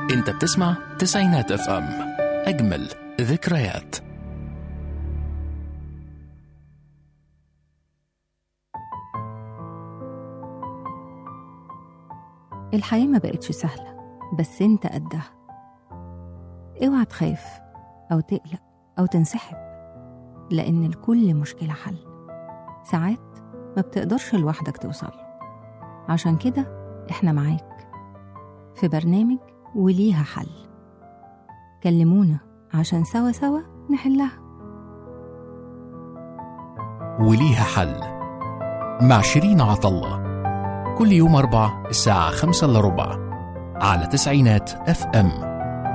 انت بتسمع تسعينات اف ام اجمل ذكريات الحياة ما بقتش سهلة بس انت قدها اوعى تخاف أو تقلق أو تنسحب لأن لكل مشكلة حل ساعات ما بتقدرش لوحدك توصل عشان كده احنا معاك في برنامج وليها حل كلمونا عشان سوا سوا نحلها وليها حل مع شيرين عطلة كل يوم أربع الساعة خمسة إلا ربع على تسعينات اف ام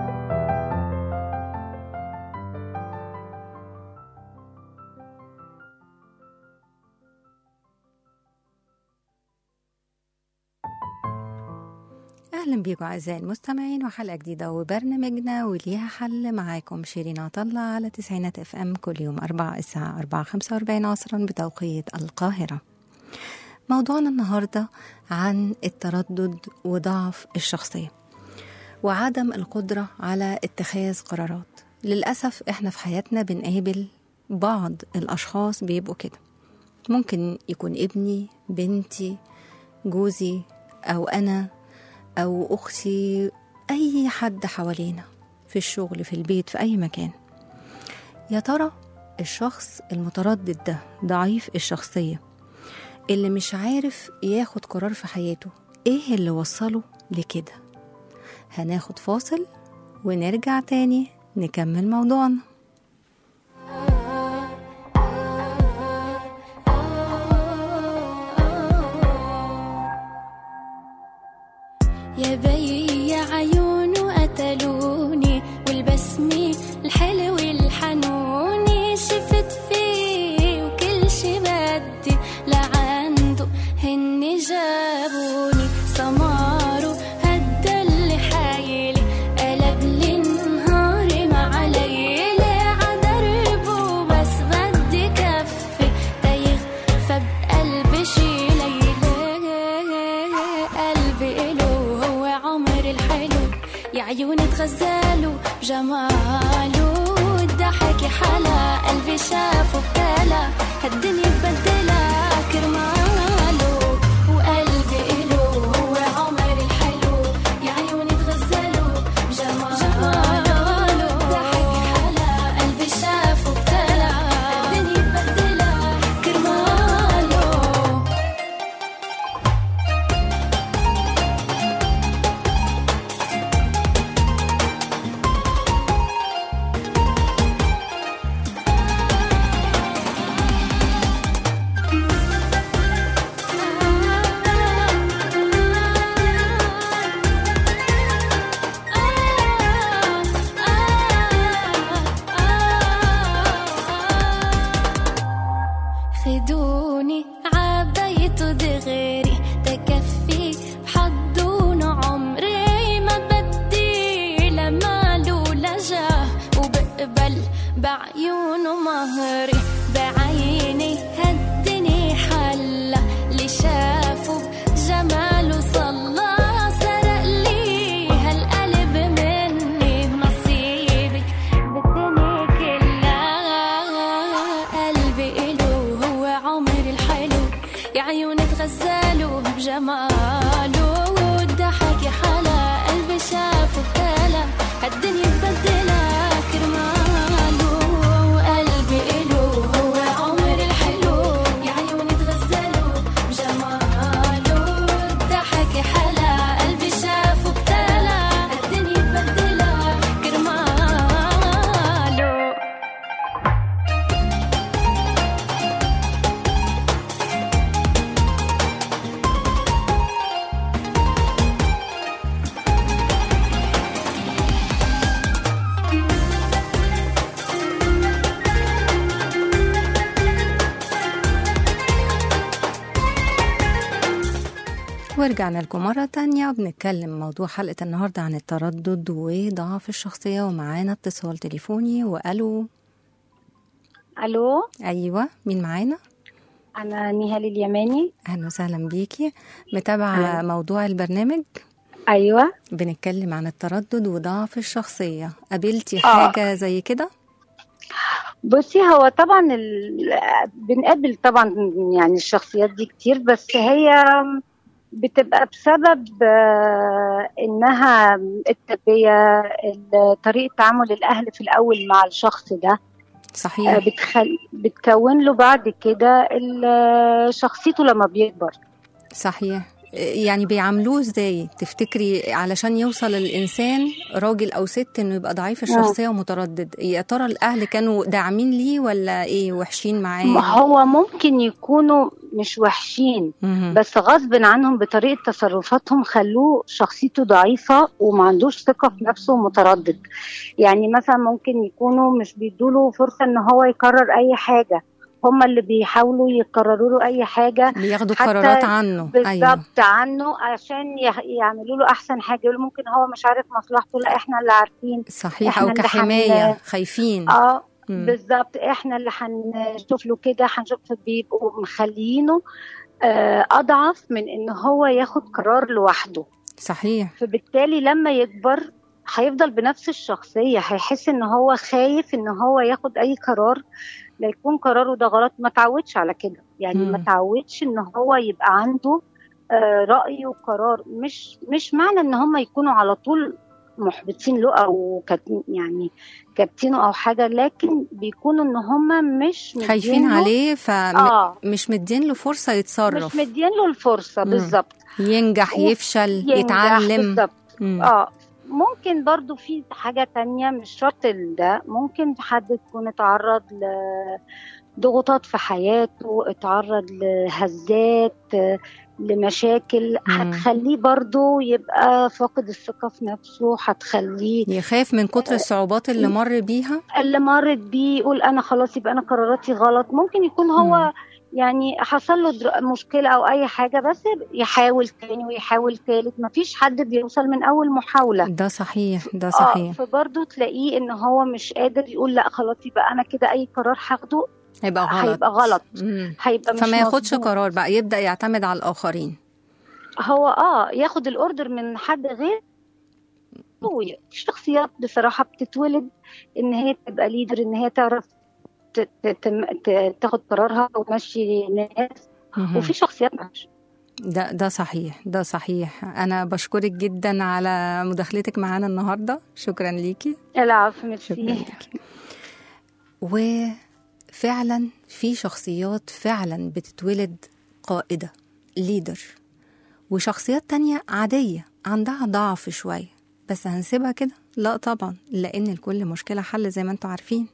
أهلا بيكم أعزائي المستمعين وحلقة جديدة وبرنامجنا وليها حل معاكم شيرين عطلة على تسعينات اف ام كل يوم أربعة الساعة أربعة خمسة وأربعين عصرا بتوقيت القاهرة موضوعنا النهاردة عن التردد وضعف الشخصية وعدم القدرة على اتخاذ قرارات للأسف احنا في حياتنا بنقابل بعض الأشخاص بيبقوا كده ممكن يكون ابني بنتي جوزي أو أنا أو أختي أي حد حوالينا في الشغل في البيت في أي مكان يا ترى الشخص المتردد ده ضعيف الشخصية اللي مش عارف ياخد قرار في حياته ايه اللي وصله لكده هناخد فاصل ونرجع تاني نكمل موضوعنا يا بي يا عيون قتلوني والبسمة الحلو الحنوني شفت فيه وكل شي بدي لعنده هني جابوني سمارو هدا اللي حايلي قلب لي نهاري مع ليلي عدربه بس بدي كفي تيغفى بقلبي شي ليلي قلبي إله هو عمر الحلو يا عيوني تغزلوا بجماله الضحك حلا قلبي شافه ابتلى هالدنيا بدلها كرماله وقلبي إله هو عمر الحلو يا عيوني تغزلوا بجماله الضحك حلا قلبي شافه ابتلى هالدنيا بدلها كرماله خدوني عبيته دغيري تكفي بحضون عمري ما بدي لمال ولا جاه وبقبل بعيونه مهري بعيني هالدني حلا اللي شافه بجماله صلى سرق لي هالقلب مني نصيبي بالدنيا كلها قلبي إله هو عمر الحلو يا عيوني تغزلوا بجماله والضحك حلا قلبي شافه ابتلى هالدنيا بدلها كرماله قلبي إله هو عمر الحلو يا عيوني تغزلوا بجماله الضحك حلا قلبي شافه ابتلى هالدنيا بدلها كرماله ورجعنا لكم مرة تانية وبنتكلم موضوع حلقة النهاردة عن التردد وضعف الشخصية ومعانا اتصال تليفوني وقالوا الو أيوة مين معانا؟ انا نهال اليماني أهلا وسهلا بيكي متابعة أهلا. موضوع البرنامج؟ ايوه بنتكلم عن التردد وضعف الشخصية قابلتي آه. حاجة زي كده؟ بصي هو طبعا ال... بنقابل طبعا يعني الشخصيات دي كتير بس هي بتبقى بسبب آه، انها التربيه ال- طريقه تعامل الاهل في الاول مع الشخص ده آه، صحيح بتخل... بتكون له بعد كده ال- شخصيته لما بيكبر صحيح يعني بيعاملوه ازاي تفتكري علشان يوصل الانسان راجل او ست انه يبقى ضعيف الشخصيه ومتردد يا ترى الاهل كانوا داعمين ليه ولا ايه وحشين ما معاه هو ممكن يكونوا مش وحشين مهم. بس غصب عنهم بطريقة تصرفاتهم خلوه شخصيته ضعيفة وما عندوش ثقة في نفسه ومتردد يعني مثلا ممكن يكونوا مش بيدوله فرصة ان هو يكرر اي حاجة هما اللي بيحاولوا يكرروا له اي حاجة بياخدوا حتى قرارات عنه ايوه بالظبط عنه عشان يح- يعملوا له احسن حاجة يقولوا ممكن هو مش عارف مصلحته لا احنا اللي عارفين صحيح إحنا او اللي كحمايه حن- خايفين اه مم. بالظبط احنا اللي هنشوف له كده هنشوف بيبقوا مخلينه آه، اضعف من ان هو ياخد قرار لوحده صحيح فبالتالي لما يكبر هيفضل بنفس الشخصية هيحس ان هو خايف ان هو ياخد اي قرار لا يكون قراره ده غلط ما تعودش على كده يعني مم. ما تعودش ان هو يبقى عنده آه، رأي وقرار مش مش معنى ان هم يكونوا على طول محبطين له او كات- يعني كابتينه او حاجه لكن بيكونوا ان هم مش خايفين مدينه- عليه فمش اه مدين له فرصه مش يتصرف مدين له الفرصه مم. بالظبط ينجح و- يفشل ينجح يتعلم بالظبط مم. اه ممكن برضو في حاجة تانية مش شرط ال- ده ممكن حد يكون اتعرض لضغوطات في حياته اتعرض لهزات لمشاكل مم. هتخليه برضو يبقى فاقد الثقة في نفسه هتخليه يخاف من كتر الصعوبات اللي مر بيها اللي مرت بيه يقول انا خلاص يبقى انا قراراتي غلط ممكن يكون هو مم. يعني حصل له در- مشكلة او اي حاجة بس يحاول تاني ويحاول تالت مفيش حد بيوصل من اول محاولة ده صحيح ده اه صحيح فبرضه تلاقيه ان هو مش قادر يقول لا خلاص يبقى انا كده اي قرار هاخده هيبقى غلط هيبقى غلط مم. هيبقى مش فما ياخدش مظبوط. قرار بقى يبدا يعتمد على الاخرين هو اه ياخد الاوردر من حد غير هو في شخصيات بصراحة بتتولد ان هي تبقى ليدر ان هي تعرف ت- ت- تم- ت- تاخد قرارها وتمشي ناس مهم. وفي شخصيات مش ده ده صحيح ده صحيح انا بشكرك جدا على مداخلتك معانا النهارده شكرا ليكي العفو شكرا ميرسي ليكي وفعلا في شخصيات فعلا بتتولد قائدة ليدر وشخصيات تانية عادية عندها ضعف شوية بس هنسيبها كده لا طبعا لأن لكل مشكلة حل زي ما انتوا عارفين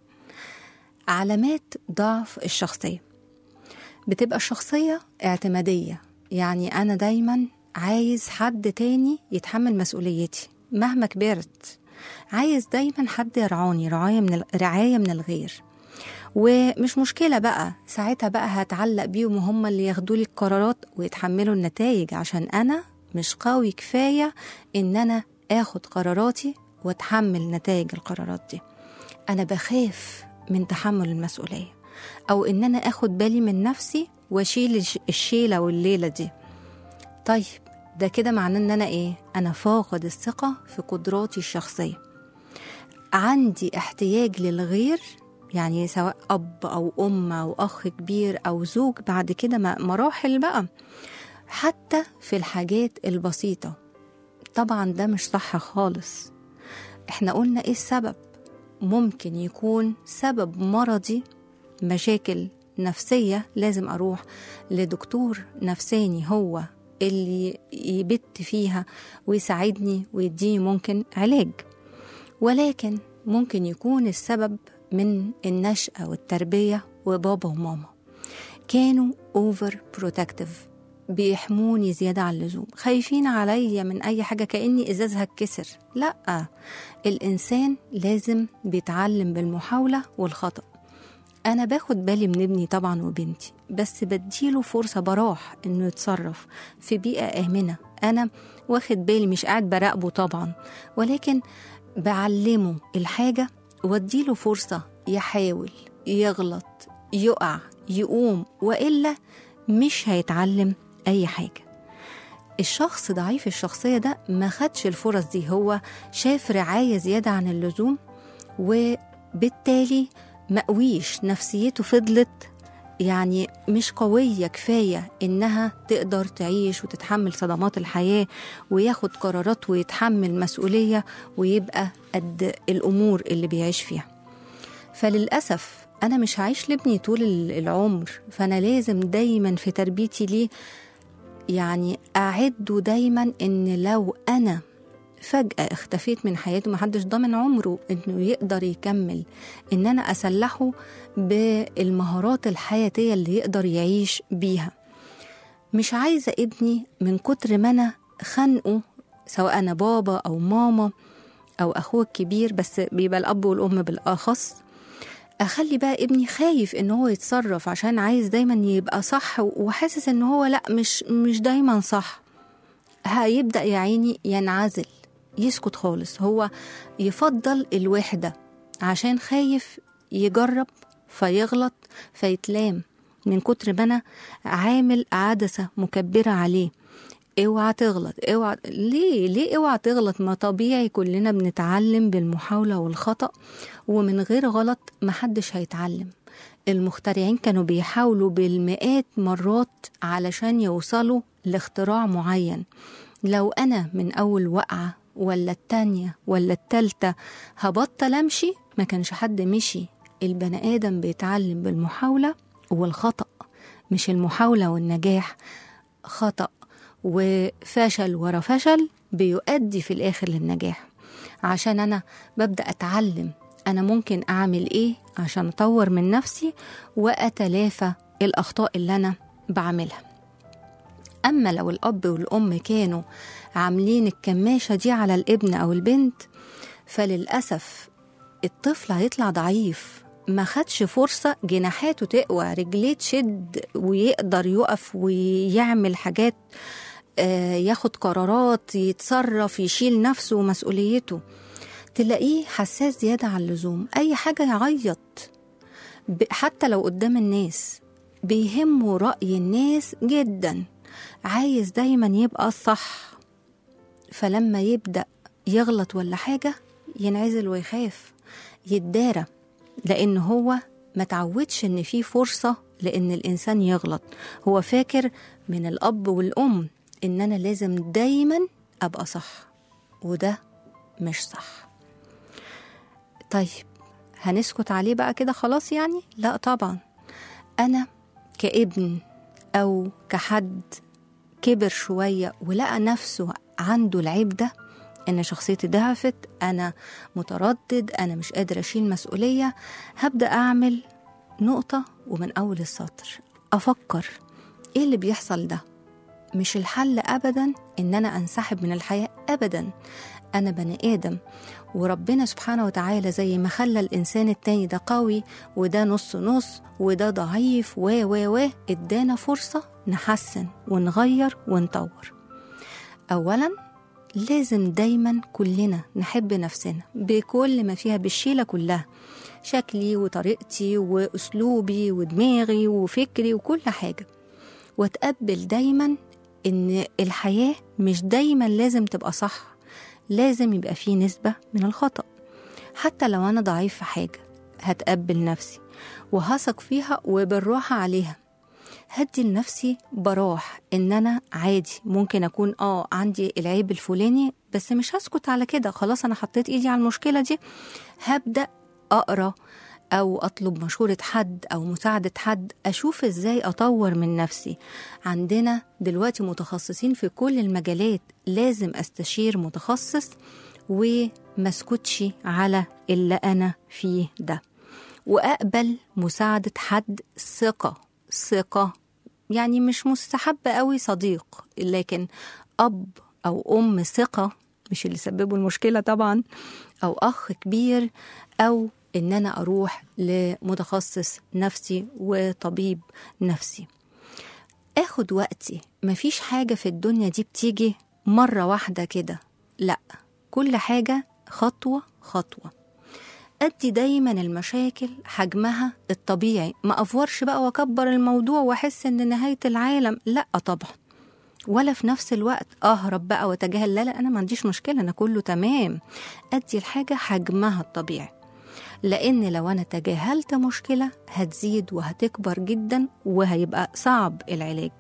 علامات ضعف الشخصية بتبقى الشخصية اعتمادية يعني أنا دايما عايز حد تاني يتحمل مسؤوليتي مهما كبرت عايز دايما حد يرعاني رعاية من ال- رعاية من الغير ومش مشكلة بقى ساعتها بقى هتعلق بيهم وهم اللي ياخدوا لي القرارات ويتحملوا النتائج عشان أنا مش قوي كفاية إن أنا آخد قراراتي وأتحمل نتائج القرارات دي أنا بخاف من تحمل المسؤولية أو إن أنا آخد بالي من نفسي وأشيل الش- الشيلة والليلة دي طيب ده كده معناه إن أنا إيه؟ أنا فاقد الثقة في قدراتي الشخصية عندي احتياج للغير يعني سواء أب أو أم أو أخ كبير أو زوج بعد كده م- مراحل بقى حتى في الحاجات البسيطة طبعا ده مش صح خالص احنا قلنا ايه السبب ممكن يكون سبب مرضي مشاكل نفسية لازم أروح لدكتور نفساني هو اللي يبت فيها ويساعدني ويديني ممكن علاج ولكن ممكن يكون السبب من النشأة والتربية وبابا وماما كانوا اوفر بروتكتيف بيحموني زيادة عن اللزوم خايفين عليا من أي حاجة كأني إزاز هتكسر لأ الإنسان لازم بيتعلم بالمحاولة والخطأ أنا باخد بالي من ابني طبعا وبنتي بس بديله فرصة براح إنه يتصرف في بيئة آمنة أنا واخد بالي مش قاعد براقبه طبعا ولكن بعلمه الحاجة واديله فرصة يحاول يغلط يقع يقوم وإلا مش هيتعلم أي حاجة الشخص ضعيف الشخصية ده ما خدش الفرص دي هو شاف رعاية زيادة عن اللزوم وبالتالي مقويش نفسيته فضلت يعني مش قوية كفاية إنها تقدر تعيش وتتحمل صدمات الحياة وياخد قرارات ويتحمل مسؤولية ويبقى قد الأمور اللي بيعيش فيها فللأسف أنا مش هعيش لابني طول العمر فأنا لازم دايما في تربيتي ليه يعني أعده دايما إن لو أنا فجأة اختفيت من حياته محدش ضامن عمره إنه يقدر يكمل إن أنا أسلحه بالمهارات الحياتية اللي يقدر يعيش بيها مش عايزة ابني من كتر ما أنا خانقه سواء أنا بابا أو ماما أو أخوه الكبير بس بيبقى الأب والأم بالأخص اخلي بقى ابني خايف ان هو يتصرف عشان عايز دايما يبقى صح وحاسس ان هو لا مش مش دايما صح هيبدا يا عيني ينعزل يسكت خالص هو يفضل الوحده عشان خايف يجرب فيغلط فيتلام من كتر ما انا عامل عدسه مكبره عليه اوعى تغلط اوعى ليه ليه اوعى تغلط ما طبيعي كلنا بنتعلم بالمحاوله والخطا ومن غير غلط محدش هيتعلم المخترعين كانوا بيحاولوا بالمئات مرات علشان يوصلوا لاختراع معين لو انا من اول وقعه ولا التانية ولا التالتة هبطل امشي ما كانش حد مشي البني ادم بيتعلم بالمحاوله والخطا مش المحاوله والنجاح خطأ وفشل ورا فشل بيؤدي في الآخر للنجاح عشان أنا ببدأ أتعلم أنا ممكن أعمل إيه عشان أطور من نفسي وأتلافى الأخطاء اللي أنا بعملها أما لو الأب والأم كانوا عاملين الكماشة دي على الابن أو البنت فللأسف الطفل هيطلع ضعيف ما خدش فرصة جناحاته تقوى رجليه تشد ويقدر يقف ويعمل حاجات ياخد قرارات يتصرف يشيل نفسه ومسؤوليته تلاقيه حساس زيادة عن اللزوم أي حاجة يعيط حتى لو قدام الناس بيهمه رأي الناس جدا عايز دايما يبقى الصح فلما يبدأ يغلط ولا حاجة ينعزل ويخاف يتدارى لأن هو ما تعودش إن في فرصة لأن الإنسان يغلط هو فاكر من الأب والأم إن أنا لازم دايما أبقى صح وده مش صح طيب هنسكت عليه بقى كده خلاص يعني لا طبعا أنا كابن أو كحد كبر شوية ولقى نفسه عنده العيب ده ان شخصيتي ضعفت انا متردد انا مش قادر اشيل مسؤوليه هبدا اعمل نقطه ومن اول السطر افكر ايه اللي بيحصل ده مش الحل ابدا ان انا انسحب من الحياه ابدا انا بني ادم وربنا سبحانه وتعالى زي ما خلى الانسان التاني ده قوي وده نص نص وده ضعيف و و و ادانا فرصه نحسن ونغير ونطور اولا لازم دايما كلنا نحب نفسنا بكل ما فيها بالشيلة كلها شكلي وطريقتي وأسلوبي ودماغي وفكري وكل حاجة وتقبل دايما إن الحياة مش دايما لازم تبقى صح لازم يبقى فيه نسبة من الخطأ حتى لو أنا ضعيف في حاجة هتقبل نفسي وهثق فيها وبالراحة عليها هدي لنفسي براح ان انا عادي ممكن اكون اه عندي العيب الفلاني بس مش هسكت على كده خلاص انا حطيت ايدي على المشكله دي هبدا اقرا او اطلب مشوره حد او مساعده حد اشوف ازاي اطور من نفسي عندنا دلوقتي متخصصين في كل المجالات لازم استشير متخصص ومسكتش على اللي انا فيه ده واقبل مساعده حد ثقه ثقه يعني مش مستحب قوي صديق لكن اب او ام ثقه مش اللي سببوا المشكله طبعا او اخ كبير او ان انا اروح لمتخصص نفسي وطبيب نفسي اخد وقتي مفيش حاجه في الدنيا دي بتيجي مره واحده كده لا كل حاجه خطوه خطوه ادي دايما المشاكل حجمها الطبيعي ما افورش بقى واكبر الموضوع واحس ان نهايه العالم لا طبعا ولا في نفس الوقت اهرب بقى واتجاهل لا لا انا ما عنديش مشكله انا كله تمام ادي الحاجه حجمها الطبيعي لان لو انا تجاهلت مشكله هتزيد وهتكبر جدا وهيبقى صعب العلاج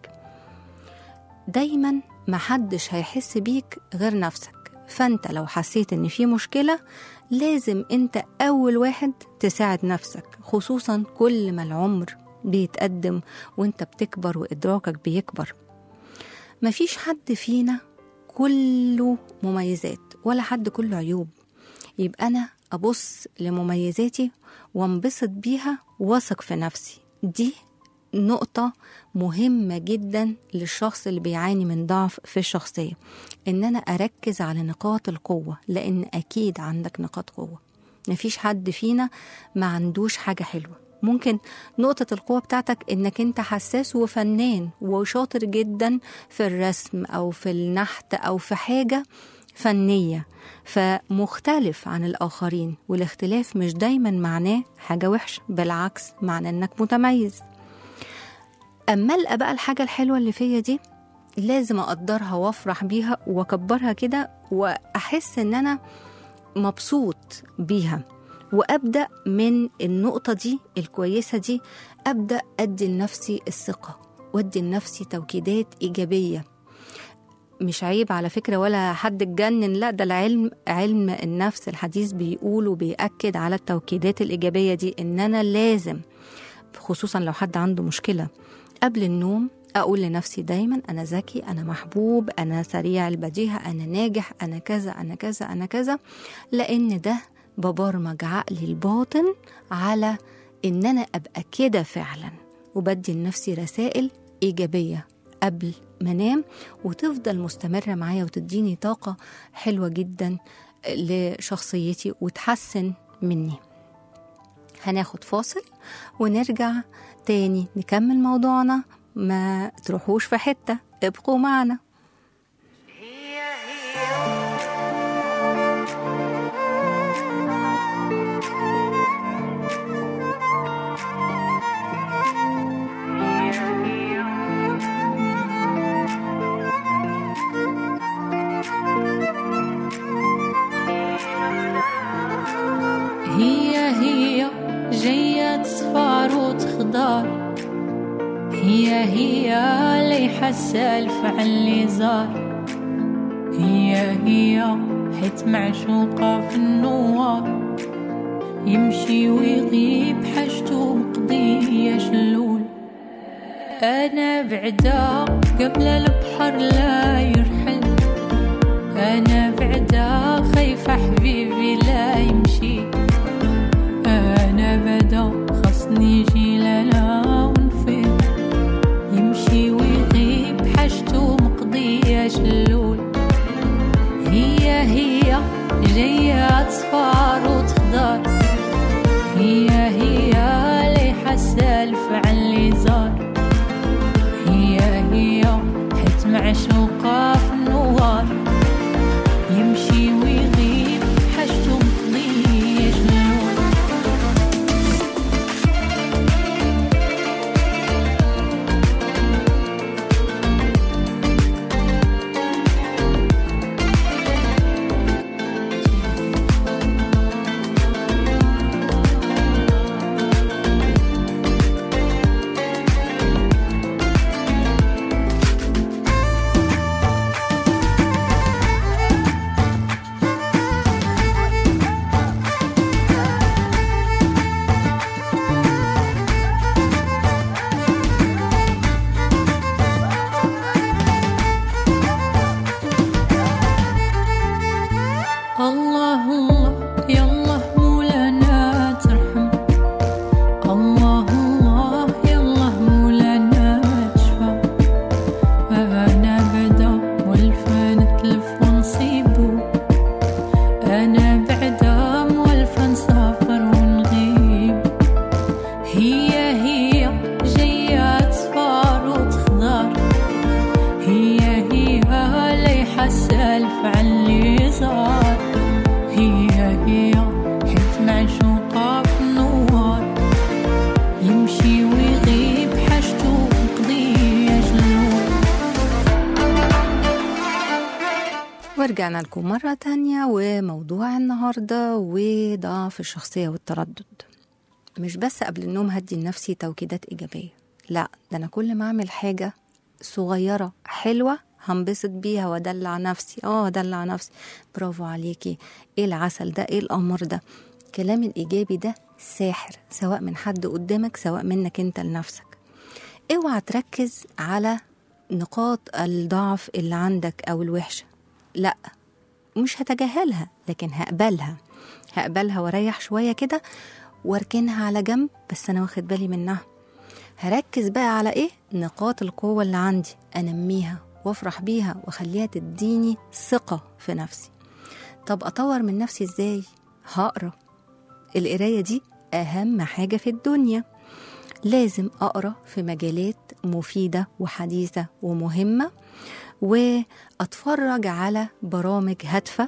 دايما محدش هيحس بيك غير نفسك فانت لو حسيت ان في مشكله لازم انت اول واحد تساعد نفسك خصوصا كل ما العمر بيتقدم وانت بتكبر وادراكك بيكبر مفيش حد فينا كله مميزات ولا حد كله عيوب يبقى انا ابص لمميزاتي وانبسط بيها واثق في نفسي دي نقطة مهمة جدا للشخص اللي بيعاني من ضعف في الشخصية ان انا اركز على نقاط القوة لان اكيد عندك نقاط قوة مفيش حد فينا ما عندوش حاجة حلوة ممكن نقطة القوة بتاعتك انك انت حساس وفنان وشاطر جدا في الرسم او في النحت او في حاجة فنية فمختلف عن الآخرين والاختلاف مش دايما معناه حاجة وحشة بالعكس معناه انك متميز اما القى بقى الحاجه الحلوه اللي فيا دي لازم اقدرها وافرح بيها واكبرها كده واحس ان انا مبسوط بيها وابدا من النقطه دي الكويسه دي ابدا ادي لنفسي الثقه وادي لنفسي توكيدات ايجابيه مش عيب على فكره ولا حد اتجنن لا ده العلم علم النفس الحديث بيقول وبيأكد على التوكيدات الايجابيه دي ان انا لازم خصوصا لو حد عنده مشكله قبل النوم أقول لنفسي دايما أنا ذكي أنا محبوب أنا سريع البديهة أنا ناجح أنا كذا أنا كذا أنا كذا لأن ده ببرمج عقلي الباطن على إن أنا أبقى كده فعلا وبدي لنفسي رسائل إيجابية قبل ما انام وتفضل مستمرة معايا وتديني طاقة حلوة جدا لشخصيتي وتحسن مني هناخد فاصل ونرجع تاني نكمل موضوعنا ما تروحوش في حتة ابقوا معنا هي هي جاية صفار وتخضار هي هي اللي حاسة الفعل اللي زار هي هي حيت معشوقة في النوار يمشي ويغيب حاجته مقضية شلول أنا بعدا قبل البحر لا يرحل أنا بعدا خايفة حبيبي لا يمشي أنا بدا خصني يجي لنا ونفيد يمشي ويغيب حاجته مقضية شلول هي هي جاية تصفار وتخضر هي هي اللي حاسة الفعل اللي زار هي هي حيت معشوقة في النوار يمشي ويغيب حاجته مقضية شلول الله الله يا الله مولانا ترحم الله الله يا الله مولانا تشفى أنا بدا والفان تلف ونصيبو أنا بعدا موالفة نسافر ونغيب هي هي جاية تصفار وتخضر هي هي اللي حاسة الفعل اللي صار هي هي حيت معشوقة في النوار يمشي ويغيب حاجته مقضية شلول ورجعنا لكم مرة تانية وموضوع النهاردة وضعف الشخصية والتردد مش بس قبل النوم هدي لنفسي توكيدات إيجابية لا ده أنا كل ما أعمل حاجة صغيرة حلوة هنبسط بيها وادلع نفسي اه ادلع نفسي برافو عليكي ايه العسل ده ايه القمر ده الكلام الايجابي ده ساحر سواء من حد قدامك سواء منك انت لنفسك اوعى تركز على نقاط الضعف اللي عندك او الوحشه لا مش هتجاهلها لكن هقبلها هقبلها واريح شويه كده واركنها على جنب بس انا واخد بالي منها هركز بقى على ايه نقاط القوه اللي عندي انميها وافرح بيها واخليها تديني ثقه في نفسي طب اطور من نفسي ازاي هقرا القرايه دي اهم حاجه في الدنيا لازم اقرا في مجالات مفيده وحديثه ومهمه واتفرج على برامج هادفه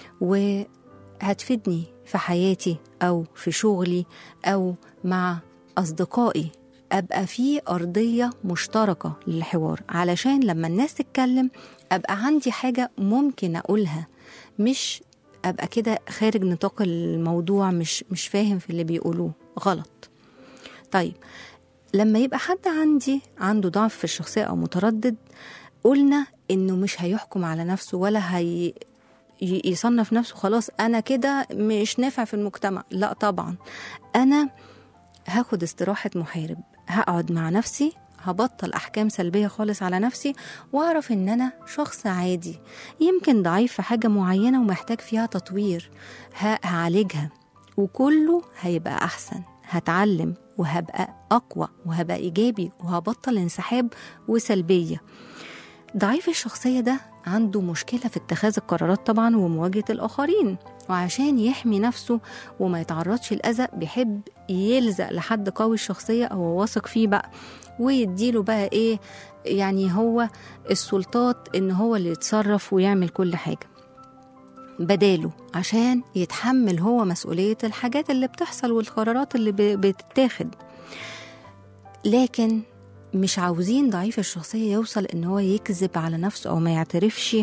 وهتفيدني في حياتي او في شغلي او مع اصدقائي ابقى في ارضيه مشتركه للحوار علشان لما الناس تتكلم ابقى عندي حاجه ممكن اقولها مش ابقى كده خارج نطاق الموضوع مش مش فاهم في اللي بيقولوه غلط طيب لما يبقى حد عندي عنده ضعف في الشخصيه او متردد قلنا انه مش هيحكم على نفسه ولا هي ي- يصنف نفسه خلاص انا كده مش نافع في المجتمع لا طبعا انا هاخد استراحة محارب هقعد مع نفسي هبطل أحكام سلبية خالص على نفسي وأعرف إن أنا شخص عادي يمكن ضعيف في حاجة معينة ومحتاج فيها تطوير ه- هعالجها وكله هيبقى أحسن هتعلم وهبقى أقوى وهبقى إيجابي وهبطل انسحاب وسلبية ضعيف الشخصية ده عنده مشكلة في اتخاذ القرارات طبعا ومواجهة الآخرين وعشان يحمي نفسه وما يتعرضش لأذى بيحب يلزق لحد قوي الشخصية أو واثق فيه بقى ويديله بقى إيه يعني هو السلطات إن هو اللي يتصرف ويعمل كل حاجة بداله عشان يتحمل هو مسؤولية الحاجات اللي بتحصل والقرارات اللي ب- بتتاخد لكن مش عاوزين ضعيف الشخصية يوصل ان هو يكذب على نفسه او ما يعترفش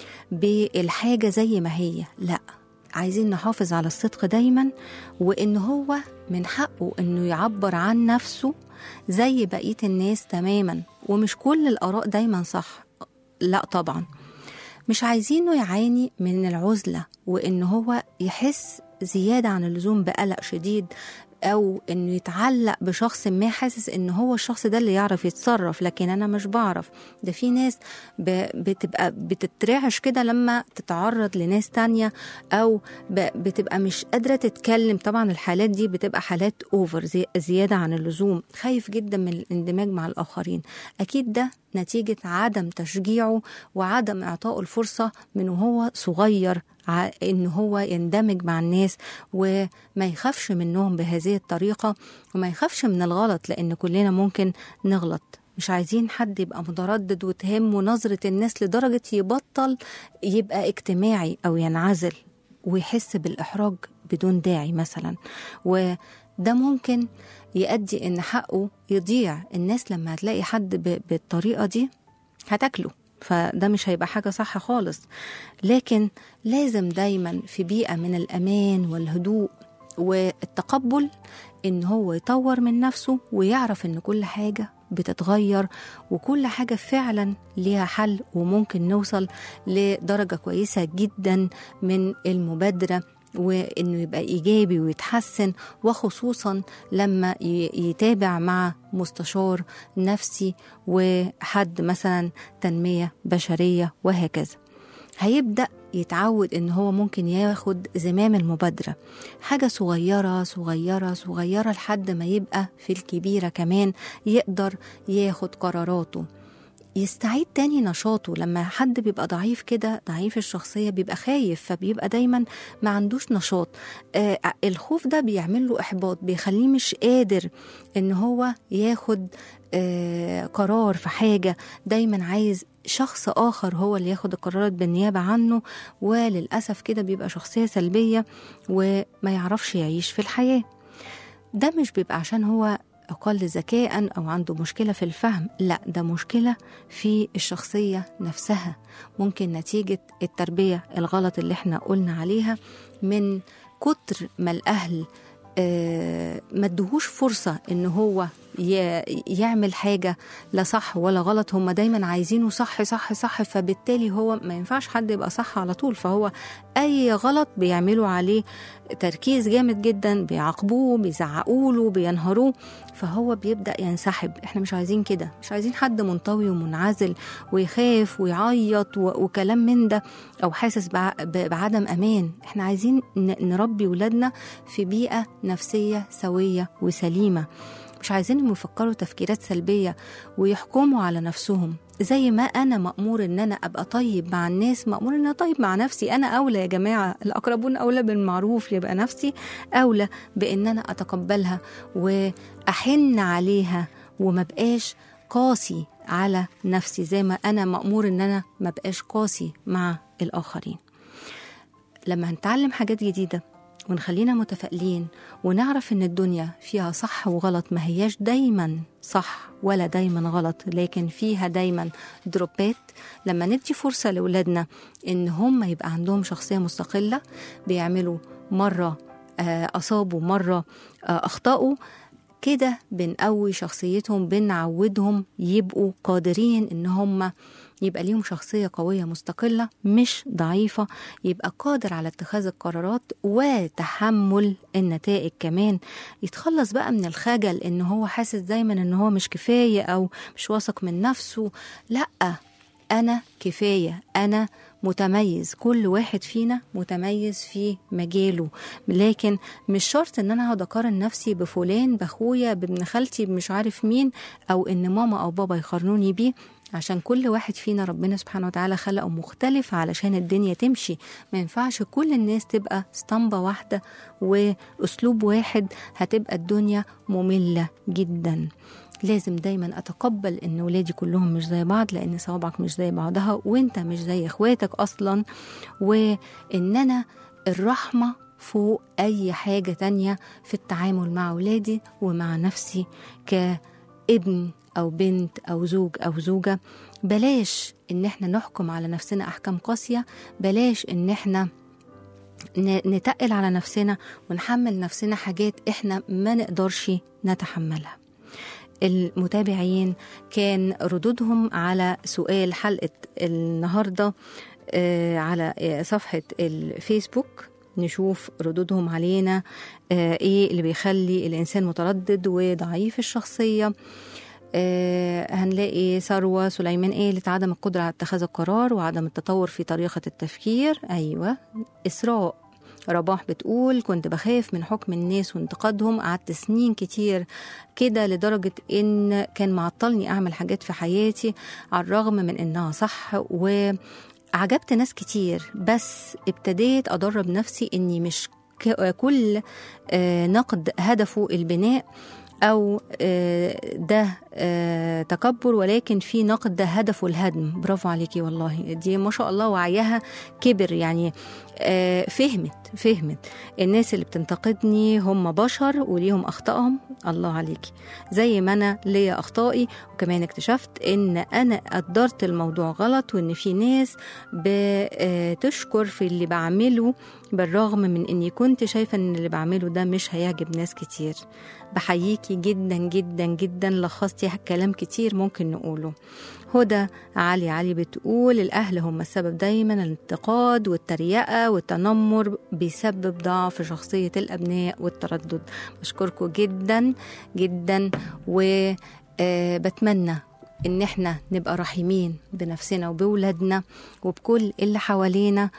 بالحاجة زي ما هي لا عايزين نحافظ على الصدق دايما وان هو من حقه انه يعبر عن نفسه زي بقية الناس تماما ومش كل الآراء دايما صح لا طبعا مش عايزينه يعاني من العزلة وإن هو يحس زيادة عن اللزوم بقلق شديد أو إنه يتعلق بشخص ما حاسس إن هو الشخص ده اللي يعرف يتصرف لكن أنا مش بعرف ده في ناس ب- بتبقى بتترعش كده لما تتعرض لناس تانية أو ب- بتبقى مش قادرة تتكلم طبعا الحالات دي بتبقى حالات أوفر زي زيادة عن اللزوم خايف جدا من الاندماج مع الآخرين أكيد ده نتيجة عدم تشجيعه وعدم إعطائه الفرصة من وهو صغير ع- إن هو يندمج مع الناس وما يخافش منهم بهذه الطريقة وما يخافش من الغلط لأن كلنا ممكن نغلط مش عايزين حد يبقى متردد وتهمه نظرة الناس لدرجة يبطل يبقى اجتماعي أو ينعزل ويحس بالإحراج بدون داعي مثلا وده ممكن يؤدي إن حقه يضيع الناس لما هتلاقي حد ب- بالطريقة دي هتاكله فده مش هيبقى حاجة صح خالص لكن لازم دايما في بيئة من الأمان والهدوء والتقبل إن هو يطور من نفسه ويعرف إن كل حاجة بتتغير وكل حاجة فعلا ليها حل وممكن نوصل لدرجة كويسة جدا من المبادرة وانه يبقى ايجابي ويتحسن وخصوصا لما ي- يتابع مع مستشار نفسي وحد مثلا تنميه بشريه وهكذا هيبدا يتعود ان هو ممكن ياخد زمام المبادره حاجه صغيره صغيره صغيره لحد ما يبقى في الكبيره كمان يقدر ياخد قراراته يستعيد تاني نشاطه لما حد بيبقى ضعيف كده ضعيف الشخصية بيبقى خايف فبيبقى دايما ما عندوش نشاط آه الخوف ده بيعمل له إحباط بيخليه مش قادر إن هو ياخد آه قرار في حاجة دايما عايز شخص آخر هو اللي ياخد القرارات بالنيابة عنه وللأسف كده بيبقى شخصية سلبية وما يعرفش يعيش في الحياة ده مش بيبقى عشان هو أقل ذكاء أو عنده مشكلة في الفهم لا ده مشكلة في الشخصية نفسها ممكن نتيجة التربية الغلط اللي احنا قلنا عليها من كتر ما الأهل آه، ما ادوهوش فرصة ان هو ي- يعمل حاجة لا صح ولا غلط هم دايما عايزينه صح صح صح فبالتالي هو ما ينفعش حد يبقى صح على طول فهو اي غلط بيعملوا عليه تركيز جامد جدا بيعاقبوه بيزعقوا له بينهروه فهو بيبدا ينسحب احنا مش عايزين كده مش عايزين حد منطوي ومنعزل ويخاف ويعيط و- وكلام من ده او حاسس بع- ب- بعدم امان احنا عايزين ن- نربي ولادنا في بيئه نفسيه سويه وسليمه مش عايزينهم يفكروا تفكيرات سلبية ويحكموا على نفسهم زي ما أنا مأمور إن أنا أبقى طيب مع الناس مأمور إن أنا طيب مع نفسي أنا أولى يا جماعة الأقربون أولى بالمعروف يبقى نفسي أولى بإن أنا أتقبلها وأحن عليها وما بقاش قاسي على نفسي زي ما أنا مأمور إن أنا ما بقاش قاسي مع الآخرين لما هنتعلم حاجات جديدة ونخلينا متفائلين ونعرف ان الدنيا فيها صح وغلط ما هياش دايما صح ولا دايما غلط لكن فيها دايما دروبات لما ندي فرصة لأولادنا ان هم يبقى عندهم شخصية مستقلة بيعملوا مرة آه، أصابوا مرة آه، أخطأوا كده بنقوي شخصيتهم بنعودهم يبقوا قادرين ان هم يبقى ليهم شخصية قوية مستقلة مش ضعيفة يبقى قادر على اتخاذ القرارات وتحمل النتائج كمان يتخلص بقى من الخجل ان هو حاسس دايما ان هو مش كفاية او مش واثق من نفسه لا انا كفاية انا متميز كل واحد فينا متميز في مجاله لكن مش شرط ان انا اقعد اقارن نفسي بفلان باخويا بابن خالتي مش عارف مين او ان ماما او بابا يقارنوني بيه عشان كل واحد فينا ربنا سبحانه وتعالى خلقه مختلف علشان الدنيا تمشي ما ينفعش كل الناس تبقى اسطمبة واحدة واسلوب واحد هتبقى الدنيا مملة جدا لازم دايما اتقبل ان ولادي كلهم مش زي بعض لان صوابعك مش زي بعضها وانت مش زي اخواتك اصلا وان انا الرحمه فوق اي حاجه تانية في التعامل مع ولادي ومع نفسي كابن او بنت او زوج او زوجه بلاش ان احنا نحكم على نفسنا احكام قاسيه بلاش ان احنا ن- نتقل على نفسنا ونحمل نفسنا حاجات احنا ما نقدرش نتحملها المتابعين كان ردودهم على سؤال حلقة النهاردة آه، على آه، صفحة الفيسبوك نشوف ردودهم علينا آه، ايه اللي بيخلي الانسان متردد وضعيف الشخصيه آه، هنلاقي ثروة سليمان قالت عدم القدرة على اتخاذ القرار وعدم التطور في طريقة التفكير أيوة إسراء رباح بتقول كنت بخاف من حكم الناس وانتقادهم قعدت سنين كتير كده لدرجة إن كان معطلني أعمل حاجات في حياتي على الرغم من إنها صح و عجبت ناس كتير بس ابتديت أدرب نفسي إني مش ك- كل آه، نقد هدفه البناء أو آه، ده آه، تكبر ولكن في نقد ده هدفه الهدم برافو عليكي والله دي ما شاء الله وعيها كبر يعني آه، فهمت فهمت الناس اللي بتنتقدني هم بشر وليهم أخطائهم الله عليكي زي ما أنا ليا أخطائي وكمان اكتشفت إن أنا قدرت الموضوع غلط وإن في ناس بتشكر في اللي بعمله بالرغم من إني كنت شايفة إن اللي بعمله ده مش هيعجب ناس كتير بحييكي جدا جدا جدا لخصتي كلام كتير ممكن نقوله هدى علي علي بتقول الأهل هم السبب دايما الانتقاد والتريقة والتنمر بيسبب ضعف شخصية الأبناء والتردد بشكركم جدا جدا وبتمنى ان احنا نبقى رحيمين بنفسنا وبولادنا وبكل اللي حوالينا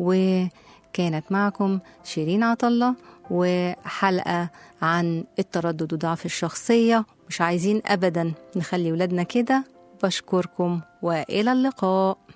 وكانت معكم شيرين عطلة وحلقة عن التردد وضعف الشخصية مش عايزين أبدا نخلي ولادنا كده بشكركم وإلى اللقاء